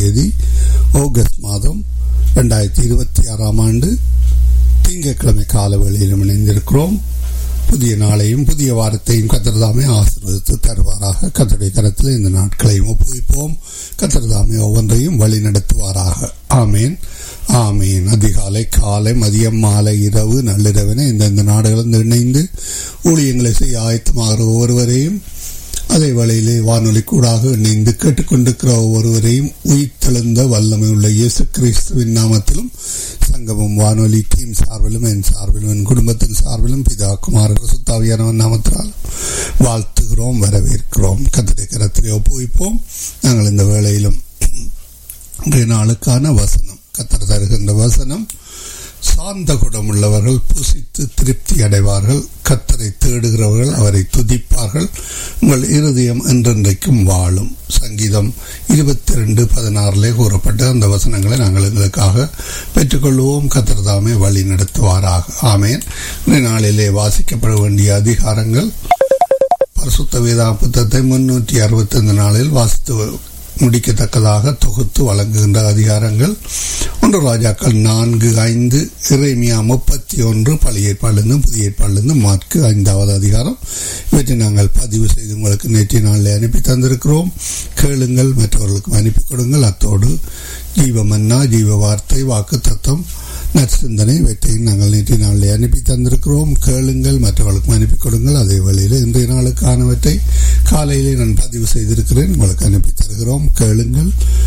தேதி ஆகஸ்ட் மாதம் ரெண்டாயிரத்தி இருபத்தி ஆறாம் ஆண்டு திங்கட்கிழமை கால வேளையிலும் இணைந்திருக்கிறோம் புதிய நாளையும் புதிய வாரத்தையும் கத்திரதாமே ஆசீர்வதித்து தருவாராக கத்தருடைய கரத்தில் இந்த நாட்களையும் ஒப்புவிப்போம் கத்திரதாமே ஒவ்வொன்றையும் வழி நடத்துவாராக ஆமேன் ஆமீன் அதிகாலை காலை மதியம் மாலை இரவு நள்ளிரவின இந்தந்த நாடுகளில் இணைந்து ஊழியங்களை செய்ய ஆயத்தமாகிற ஒவ்வொருவரையும் அதே வேளையிலே வானொலி கூடாக இணைந்து கேட்டுக்கொண்டிருக்கிற ஒவ்வொருவரையும் உயிர்த்தெழுந்த வல்லமை உள்ள இயேசு கிறிஸ்துவின் நாமத்திலும் சங்கமம் வானொலி டீம் சார்பிலும் என் சார்பிலும் என் குடும்பத்தின் சார்பிலும் பிதா குமார சுத்தாவியானவன் நாமத்தினால் வாழ்த்துகிறோம் வரவேற்கிறோம் கத்திரை கரத்திலே ஒப்புவிப்போம் நாங்கள் இந்த வேளையிலும் இன்றைய நாளுக்கான வசனம் கத்தர் தருகின்ற வசனம் சாந்த குணமுள்ளவர்கள் புசித்து திருப்தி அடைவார்கள் கத்தரை தேடுகிறவர்கள் அவரை துதிப்பார்கள் உங்கள் இருதயம் என்றென்றைக்கும் வாழும் சங்கீதம் இருபத்தி ரெண்டு பதினாறுலே கூறப்பட்ட அந்த வசனங்களை நாங்கள் எங்களுக்காக பெற்றுக்கொள்வோம் கத்தர் தாமே வழி நடத்துவாராக ஆமேன் இந்த நாளிலே வாசிக்கப்பட வேண்டிய அதிகாரங்கள் பரிசுத்த வேதா புத்தகத்தை முன்னூற்றி அறுபத்தைந்து நாளில் வாசித்து முடிக்கத்தக்கதாக தொகுத்து வழங்குகின்ற அதிகாரங்கள் ஒன்று ராஜாக்கள் நான்கு ஐந்து இறைமியா முப்பத்தி ஒன்று பழைய ஏற்பாடிலிருந்து புதிய ஏற்பாடிலிருந்து மார்க்கு ஐந்தாவது அதிகாரம் இவற்றை நாங்கள் பதிவு செய்து உங்களுக்கு நேற்றைய நாளில் அனுப்பி தந்திருக்கிறோம் கேளுங்கள் மற்றவர்களுக்கும் அனுப்பி கொடுங்கள் அத்தோடு ஜீவமன்னா ஜீவ வார்த்தை வாக்கு தத்துவம் நற்சிந்தனை இவற்றையும் நாங்கள் நேற்றைய நாளில் அனுப்பி தந்திருக்கிறோம் கேளுங்கள் மற்றவர்களுக்கும் அனுப்பி கொடுங்கள் அதே வேளையில் இன்றைய நாளுக்கானவற்றை காலையிலே நான் பதிவு செய்திருக்கிறேன் உங்களுக்கு அனுப்பி தருகிறோம் கேளுங்கள்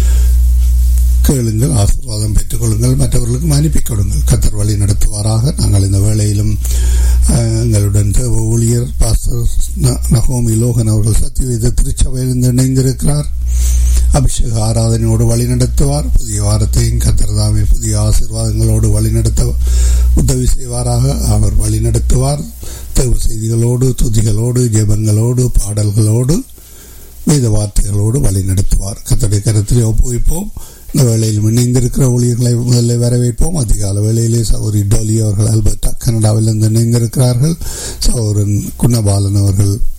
கேளுங்கள் ஆசீர்வாதம் பெற்றுக் கொள்ளுங்கள் மற்றவர்களுக்கும் அனுப்பி கொடுங்கள் கத்தர் வழி நடத்துவாராக நாங்கள் இந்த வேளையிலும் எங்களுடன் தேவ ஊழியர் பாஸ்டர் நகோமி லோகன் அவர்கள் சத்தியவேத திருச்சபையிலிருந்து இணைந்திருக்கிறார் அபிஷேக ஆராதனையோடு வழி நடத்துவார் புதிய வாரத்தையும் கத்திரதாமே புதிய ஆசீர்வாதங்களோடு வழி நடத்த உதவி செய்வாராக அவர் வழி நடத்துவார் தேவ செய்திகளோடு துதிகளோடு ஜெபங்களோடு பாடல்களோடு வேத வார்த்தைகளோடு வழி நடத்துவார் கத்தடைய கருத்திலே ஒப்புவிப்போம் இந்த வேளையில் இணைந்திருக்கிற ஊழியர்களை முதல்ல வரவேற்போம் அதிகால வேளையிலே சௌரி டோலி அவர்கள் அல்பர்டா கனடாவிலிருந்து இணைந்திருக்கிறார்கள் சௌரன் குணபாலன் அவர்கள்